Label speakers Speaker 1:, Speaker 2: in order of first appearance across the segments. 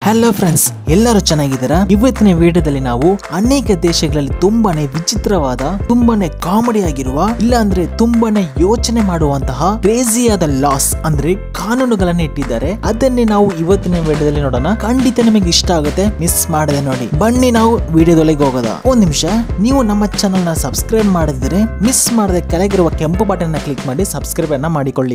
Speaker 1: hello friends ಎಲ್ಲರೂ ಚೆನ್ನಾಗಿದ್ದೀರಾ ಇವತ್ತಿನ ವಿಡಿಯೋದಲ್ಲಿ ನಾವು ಅನೇಕ ದೇಶಗಳಲ್ಲಿ ತುಂಬಾನೇ ವಿಚಿತ್ರವಾದ ತುಂಬಾನೇ ಕಾಮಿಡಿ ಆಗಿರುವ ಇಲ್ಲ ಅಂದ್ರೆ ತುಂಬಾನೇ ಯೋಚನೆ ಮಾಡುವಂತಹ ಕ್ರೇಜಿಯಾದ ಲಾಸ್ ಅಂದ್ರೆ ಕಾನೂನುಗಳನ್ನ ಇಟ್ಟಿದ್ದಾರೆ ಅದನ್ನೇ ನಾವು ಇವತ್ತಿನ ವಿಡಿಯೋದಲ್ಲಿ ನೋಡೋಣ ಖಂಡಿತ ನಿಮಗೆ ಇಷ್ಟ ಆಗುತ್ತೆ ಮಿಸ್ ಮಾಡದೆ ನೋಡಿ ಬನ್ನಿ ನಾವು ವಿಡಿಯೋದೊಳಗೆ ಹೋಗೋದ ಒಂದ್ ನಿಮಿಷ ನೀವು ನಮ್ಮ ಚಾನಲ್ ನ ಸಬ್ಸ್ಕ್ರೈಬ್ ಮಾಡದಿದ್ರೆ ಮಿಸ್ ಮಾಡದೆ ಕೆಳಗಿರುವ ಕೆಂಪು ಬಟನ್ ನ ಕ್ಲಿಕ್ ಮಾಡಿ ಸಬ್ಸ್ಕ್ರೈಬ್ ಅನ್ನ ಮಾಡಿಕೊಳ್ಳಿ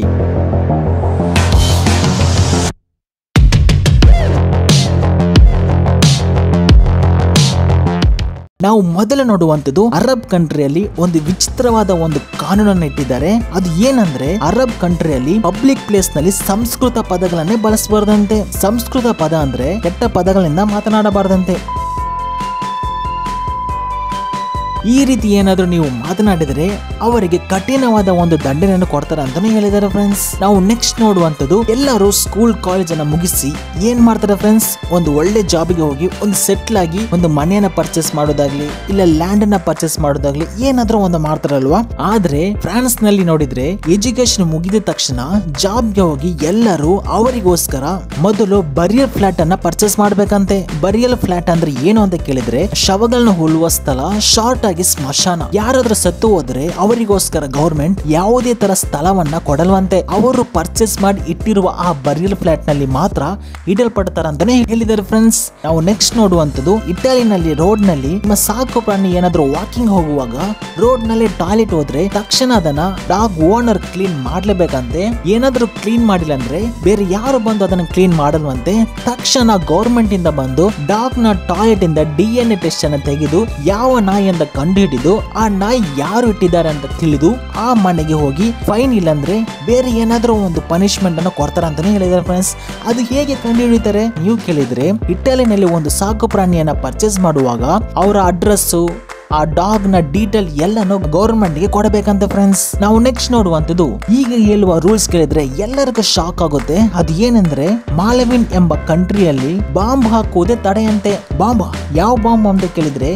Speaker 1: ನಾವು ಮೊದಲು ನೋಡುವಂತದ್ದು ಅರಬ್ ಕಂಟ್ರಿಯಲ್ಲಿ ಒಂದು ವಿಚಿತ್ರವಾದ ಒಂದು ಕಾನೂನನ್ನು ಇಟ್ಟಿದ್ದಾರೆ ಅದು ಏನಂದ್ರೆ ಅರಬ್ ಕಂಟ್ರಿಯಲ್ಲಿ ಪಬ್ಲಿಕ್ ಪ್ಲೇಸ್ ನಲ್ಲಿ ಸಂಸ್ಕೃತ ಪದಗಳನ್ನೇ ಬಳಸಬಾರ್ದಂತೆ ಸಂಸ್ಕೃತ ಪದ ಅಂದ್ರೆ ಕೆಟ್ಟ ಪದಗಳಿಂದ ಮಾತನಾಡಬಾರ್ದಂತೆ ಈ ರೀತಿ ಏನಾದ್ರೂ ನೀವು ಮಾತನಾಡಿದರೆ ಅವರಿಗೆ ಕಠಿಣವಾದ ಒಂದು ದಂಡನೆಯನ್ನು ಕೊಡ್ತಾರೆ ಅಂತಾನೆ ಹೇಳಿದ್ದಾರೆ ಫ್ರೆಂಡ್ಸ್ ನಾವು ನೆಕ್ಸ್ಟ್ ನೋಡುವಂತದ್ದು ಎಲ್ಲರೂ ಸ್ಕೂಲ್ ಕಾಲೇಜ್ ಅನ್ನ ಮುಗಿಸಿ ಏನ್ ಮಾಡ್ತಾರೆ ಫ್ರೆಂಡ್ಸ್ ಒಂದು ಒಳ್ಳೆ ಜಾಬ್ಗೆ ಹೋಗಿ ಒಂದು ಸೆಟ್ಲ್ ಆಗಿ ಒಂದು ಮನೆಯನ್ನ ಪರ್ಚೇಸ್ ಮಾಡೋದಾಗ್ಲಿ ಇಲ್ಲ ಲ್ಯಾಂಡ್ ಅನ್ನ ಪರ್ಚೇಸ್ ಮಾಡೋದಾಗ್ಲಿ ಏನಾದ್ರೂ ಒಂದು ಮಾಡ್ತಾರಲ್ವಾ ಆದ್ರೆ ಫ್ರಾನ್ಸ್ ನಲ್ಲಿ ನೋಡಿದ್ರೆ ಎಜುಕೇಶನ್ ಮುಗಿದ ತಕ್ಷಣ ಜಾಬ್ಗೆ ಹೋಗಿ ಎಲ್ಲರೂ ಅವರಿಗೋಸ್ಕರ ಮೊದಲು ಬರಿಯಲ್ ಫ್ಲಾಟ್ ಅನ್ನ ಪರ್ಚೇಸ್ ಮಾಡ್ಬೇಕಂತೆ ಬರಿಯಲ್ ಫ್ಲಾಟ್ ಅಂದ್ರೆ ಏನು ಅಂತ ಕೇಳಿದ್ರೆ ಶವಗಳನ್ನ ಹುಳುವ ಸ್ಥಳ ಶಾರ್ಟ್ ಆಗಿ ಸ್ಮಶಾನ ಯಾರಾದ್ರೂ ಸತ್ತು ಹೋದ್ರೆ ಅವರಿಗೋಸ್ಕರ ಗೌರ್ಮೆಂಟ್ ಯಾವುದೇ ತರ ಸ್ಥಳವನ್ನ ಕೊಡಲ್ವಂತೆ ಅವರು ಪರ್ಚೇಸ್ ಮಾಡಿ ಇಟ್ಟಿರುವ ಆ ಬರಿಯಲ್ ಫ್ಲಾಟ್ ನಲ್ಲಿ ಮಾತ್ರ ಇಡಲ್ಪಡ್ತಾರ ಅಂತಾನೆ ಹೇಳಿದ್ದಾರೆ ಫ್ರೆಂಡ್ಸ್ ನಾವು ನೆಕ್ಸ್ಟ್ ನೋಡುವಂತದ್ದು ಇಟಾಲಿನಲ್ಲಿ ರೋಡ್ ನಲ್ಲಿ ನಿಮ್ಮ ಸಾಕು ಪ್ರಾಣಿ ಏನಾದ್ರೂ ವಾಕಿಂಗ್ ಹೋಗುವಾಗ ರೋಡ್ ನಲ್ಲಿ ಟಾಯ್ಲೆಟ್ ಹೋದ್ರೆ ತಕ್ಷಣ ಅದನ್ನ ಡಾಗ್ ಓನರ್ ಕ್ಲೀನ್ ಮಾಡ್ಲೇಬೇಕಂತೆ ಏನಾದ್ರೂ ಕ್ಲೀನ್ ಮಾಡಿಲ್ಲ ಅಂದ್ರೆ ಬೇರೆ ಯಾರು ಬಂದು ಅದನ್ನ ಕ್ಲೀನ್ ಮಾಡಲ್ವಂತೆ ತಕ್ಷಣ ಗೌರ್ಮೆಂಟ್ ಇಂದ ಬಂದು ಡಾಗ್ ನ ಟಾಯ್ಲೆಟ್ ಇಂದ ಡಿ ಎನ್ ಎ ಟೆಸ್ಟ್ ಅನ್ನ ತೆಗೆದು ಯಾವ ನಾಯಿ ಅಂತ ಕಂಡು ಹಿಡಿದು ಆ ನಾಯಿ ಯಾರು ಇಟ್ಟಿದ್ದಾರೆ ಅಂತ ತಿಳಿದು ಆ ಮನೆಗೆ ಹೋಗಿ ಫೈನ್ ಇಲ್ಲಾಂದ್ರೆ ಬೇರೆ ಏನಾದ್ರೂ ಒಂದು ಪನಿಷ್ಮೆಂಟ್ ಅನ್ನು ಕೊಡ್ತಾರ ಅಂತಾನೆ ಹೇಳಿದ್ದಾರೆ ಫ್ರೆಂಡ್ಸ್ ಅದು ಹೇಗೆ ಕಂಡು ಹಿಡಿತಾರೆ ನೀವು ಕೇಳಿದ್ರೆ ಇಟಾಲಿನಲ್ಲಿ ಒಂದು ಸಾಕು ಪ್ರಾಣಿಯನ್ನ ಪರ್ಚೇಸ್ ಮಾಡುವಾಗ ಅವರ ಅಡ್ರೆಸ್ಸು ಆ ಡಾಗ್ ನ ಡೀಟೇಲ್ ಎಲ್ಲಾನು ಗೌರ್ಮೆಂಟ್ ಗೆ ಕೊಡಬೇಕಂತ ಫ್ರೆಂಡ್ಸ್ ನಾವು ನೆಕ್ಸ್ಟ್ ನೋಡುವಂತದ್ದು ಈಗ ಹೇಳುವ ರೂಲ್ಸ್ ಕೇಳಿದ್ರೆ ಎಲ್ಲರಿಗೂ ಶಾಕ್ ಆಗುತ್ತೆ ಅದು ಏನೆಂದ್ರೆ ಮಾಲವಿನ್ ಎಂಬ ಕಂಟ್ರಿಯಲ್ಲಿ ಬಾಂಬ್ ಹಾಕುವುದೇ ತಡೆಯಂತೆ ಬಾಂಬ್ ಯಾವ ಬಾಂಬ್ ಅಂತ ಕೇಳಿದ್ರೆ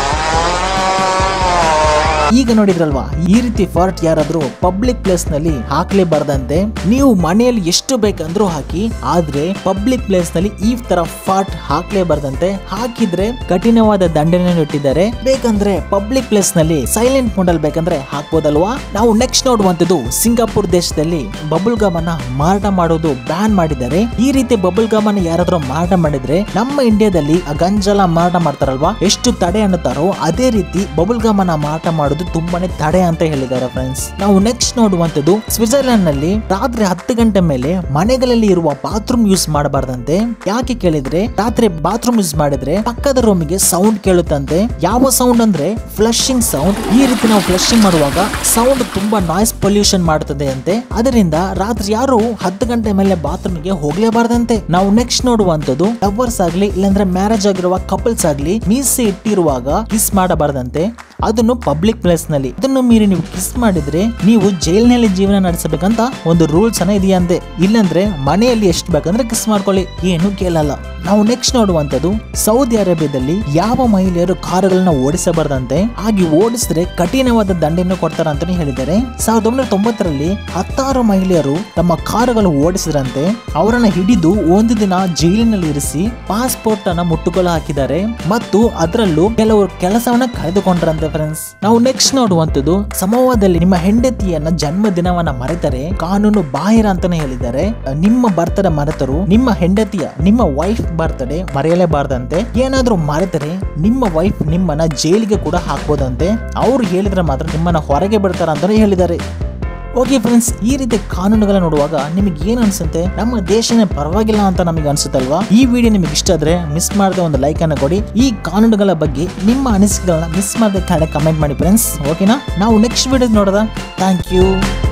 Speaker 1: ಈಗ ನೋಡಿದ್ರಲ್ವಾ ಈ ರೀತಿ ಫಾರ್ಟ್ ಯಾರಾದ್ರೂ ಪಬ್ಲಿಕ್ ಪ್ಲೇಸ್ ನಲ್ಲಿ ಹಾಕ್ಲೇಬಾರ್ದಂತೆ ನೀವು ಮನೆಯಲ್ಲಿ ಎಷ್ಟು ಬೇಕಂದ್ರೂ ಹಾಕಿ ಆದ್ರೆ ಪಬ್ಲಿಕ್ ಪ್ಲೇಸ್ ನಲ್ಲಿ ಈ ತರ ಫಾರ್ಟ್ ಹಾಕ್ಲೇಬಾರ್ದಂತೆ ಹಾಕಿದ್ರೆ ಕಠಿಣವಾದ ದಂಡನೆ ಇಟ್ಟಿದ್ದಾರೆ ಬೇಕಂದ್ರೆ ಪಬ್ಲಿಕ್ ಪ್ಲೇಸ್ ನಲ್ಲಿ ಸೈಲೆಂಟ್ ಮೋಡಲ್ ಬೇಕಂದ್ರೆ ಹಾಕ್ಬೋದಲ್ವಾ ನಾವು ನೆಕ್ಸ್ಟ್ ನೋಡುವಂತದ್ದು ಸಿಂಗಾಪುರ್ ದೇಶದಲ್ಲಿ ಬಬುಲ್ ಗಮ್ ಅನ್ನ ಮಾರಾಟ ಮಾಡೋದು ಬ್ಯಾನ್ ಮಾಡಿದ್ದಾರೆ ಈ ರೀತಿ ಬಬುಲ್ ಗಮ್ ಅನ್ನ ಯಾರಾದ್ರೂ ಮಾರಾಟ ಮಾಡಿದ್ರೆ ನಮ್ಮ ಇಂಡಿಯಾದಲ್ಲಿ ಆ ಗಂಜಲ ಮಾರಾಟ ಮಾಡ್ತಾರಲ್ವಾ ಎಷ್ಟು ತಡೆ ಅನ್ನುತ್ತಾರೋ ಅದೇ ರೀತಿ ಬಬುಲ್ ಗಮ್ ಅನ್ನ ಮಾರಾಟ ಮಾಡೋದು ತುಂಬಾನೇ ತಡೆ ಅಂತ ಹೇಳಿದ್ದಾರೆ ಫ್ರೆಂಡ್ಸ್ ನಾವು ನೆಕ್ಸ್ಟ್ ನೋಡುವಂತದ್ದು ಸ್ವಿಟ್ಜರ್ಲೆಂಡ್ ನಲ್ಲಿ ರಾತ್ರಿ ಹತ್ತು ಗಂಟೆ ಮೇಲೆ ಮನೆಗಳಲ್ಲಿ ಇರುವ ಬಾತ್ರೂಮ್ ಯೂಸ್ ಮಾಡಬಾರ್ದಂತೆ ಯಾಕೆ ಕೇಳಿದ್ರೆ ರಾತ್ರಿ ಬಾತ್ರೂಮ್ ಯೂಸ್ ಮಾಡಿದ್ರೆ ಪಕ್ಕದ ರೂಮಿಗೆ ಸೌಂಡ್ ಕೇಳುತ್ತಂತೆ ಯಾವ ಸೌಂಡ್ ಅಂದ್ರೆ ಫ್ಲಶಿಂಗ್ ಸೌಂಡ್ ಈ ರೀತಿ ನಾವು ಫ್ಲಶಿಂಗ್ ಮಾಡುವಾಗ ಸೌಂಡ್ ತುಂಬಾ ನಾಯ್ಸ್ ಪೊಲ್ಯೂಷನ್ ಮಾಡುತ್ತದೆ ಅಂತೆ ಅದರಿಂದ ರಾತ್ರಿ ಯಾರು ಹತ್ತು ಗಂಟೆ ಮೇಲೆ ಬಾತ್ರೂಮ್ಗೆ ಹೋಗ್ಲೇಬಾರ್ದಂತೆ ನಾವು ನೆಕ್ಸ್ಟ್ ನೋಡುವಂತದ್ದು ಲವರ್ಸ್ ಆಗ್ಲಿ ಇಲ್ಲಾಂದ್ರೆ ಮ್ಯಾರೇಜ್ ಆಗಿರುವ ಕಪಲ್ಸ್ ಆಗ್ಲಿ ಮೀಸೆ ಇಟ್ಟಿರುವಾಗ ಕಿಸ್ ಮಾಡಬಾರ್ದಂತೆ ಅದನ್ನು ಪಬ್ಲಿಕ್ ಪ್ಲೇಸ್ ನಲ್ಲಿ ಅದನ್ನು ಮೀರಿ ನೀವು ಕಿಸ್ ಮಾಡಿದ್ರೆ ನೀವು ಜೈಲಿನಲ್ಲಿ ಜೀವನ ನಡೆಸಬೇಕಂತ ಒಂದು ರೂಲ್ಸ್ ಅನ್ನ ಇದೆಯಂತೆ ಇಲ್ಲಂದ್ರೆ ಮನೆಯಲ್ಲಿ ಎಷ್ಟು ಬೇಕಂದ್ರೆ ಕಿಸ್ ಮಾಡ್ಕೊಳ್ಳಿ ಏನು ಕೇಳಲ್ಲ ನಾವು ನೆಕ್ಸ್ಟ್ ನೋಡುವಂತದ್ದು ಸೌದಿ ಅರೇಬಿಯಾದಲ್ಲಿ ಯಾವ ಮಹಿಳೆಯರು ಕಾರುಗಳನ್ನ ಓಡಿಸಬಾರ್ದಂತೆ ಹಾಗೆ ಓಡಿಸಿದ್ರೆ ಕಠಿಣವಾದ ದಂಡೆಯನ್ನು ಕೊಡ್ತಾರ ಅಂತಾನೆ ಹೇಳಿದ್ದಾರೆ ಸಾವಿರದ ಒಂಬೈನೂರ ತೊಂಬತ್ತರಲ್ಲಿ ಹತ್ತಾರು ಮಹಿಳೆಯರು ತಮ್ಮ ಕಾರುಗಳು ಓಡಿಸಿದ್ರಂತೆ ಅವರನ್ನ ಹಿಡಿದು ಒಂದು ದಿನ ಜೈಲಿನಲ್ಲಿ ಇರಿಸಿ ಪಾಸ್ಪೋರ್ಟ್ ಅನ್ನ ಮುಟ್ಟುಗೋಲು ಹಾಕಿದ್ದಾರೆ ಮತ್ತು ಅದರಲ್ಲೂ ಕೆಲವರು ಕೆಲಸವನ್ನ ಕಳೆದುಕೊಂಡ್ರಂತೆ ಫ್ರೆಂಡ್ಸ್ ನಾವು ನೆಕ್ಸ್ಟ್ ನೋಡುವಂತದ್ದು ಸಮೂಹದಲ್ಲಿ ನಿಮ್ಮ ಹೆಂಡತಿಯನ್ನ ಜನ್ಮ ದಿನವನ್ನ ಮರೆತರೆ ಕಾನೂನು ಬಾಹಿರ ಅಂತಾನೆ ಹೇಳಿದ್ದಾರೆ ನಿಮ್ಮ ಬರ್ತಡೆ ಮರೆತರು ನಿಮ್ಮ ಹೆಂಡತಿಯ ನಿಮ್ಮ ವೈಫ್ ಬರ್ತಡೆ ಮರೆಯಲೇಬಾರ್ದಂತೆ ಏನಾದ್ರೂ ಮರೆತರೆ ನಿಮ್ಮ ವೈಫ್ ನಿಮ್ಮನ್ನ ಜೈಲಿಗೆ ಕೂಡ ಹಾಕ್ಬೋದಂತೆ ಅವ್ರು ಹೇಳಿದ್ರೆ ಮಾತ್ರ ನಿಮ್ಮನ್ನ ಹೊರಗೆ ಬಿಡ್ತಾರ ಅಂತಾನೆ ಹೇಳಿದ್ದಾರೆ ಓಕೆ ಫ್ರೆಂಡ್ಸ್ ಈ ರೀತಿ ಕಾನೂನುಗಳ ನೋಡುವಾಗ ನಿಮಗೆ ಏನ್ ಅನ್ಸುತ್ತೆ ನಮ್ಮ ದೇಶನೇ ಪರವಾಗಿಲ್ಲ ಅಂತ ನಮಗೆ ಅನ್ಸುತ್ತಲ್ವಾ ಈ ವಿಡಿಯೋ ನಿಮಗೆ ಇಷ್ಟ ಆದ್ರೆ ಮಿಸ್ ಮಾಡದೆ ಒಂದು ಲೈಕ್ ಅನ್ನು ಕೊಡಿ ಈ ಕಾನೂನುಗಳ ಬಗ್ಗೆ ನಿಮ್ಮ ಅನಿಸಿಕೆಗಳನ್ನ ಮಿಸ್ ಮಾಡದೆ ಕೆಳಗೆ ಕಮೆಂಟ್ ಮಾಡಿ ಫ್ರೆಂಡ್ಸ್ ಓಕೆನಾ ನಾವು ನೆಕ್ಸ್ಟ್ ವಿಡಿಯೋ ನೋಡೋದ ಥ್ಯಾಂಕ್ ಯು